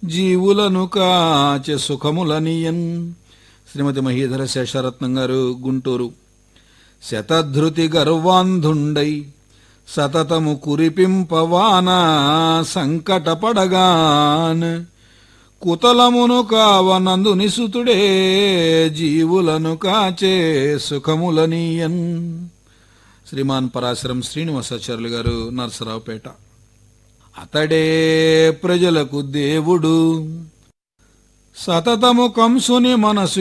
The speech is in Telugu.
జీవులను కాచె సుఖములనియన్ శ్రీమతి మహీధర శేషరత్నం గారు గుంటూరు శతధృతి గర్వాంధుండై సతతము కురిపింపవాన సంకటపడగాన్ కుతలమును కావనందు నిసుతుడే జీవులను కాచే సుఖములనీయన్ శ్రీమాన్ పరాశరం శ్రీనివాసాచార్యులు గారు నరసరావుపేట అతడే ప్రజలకు దేవుడు సతతము కంసుని మనసు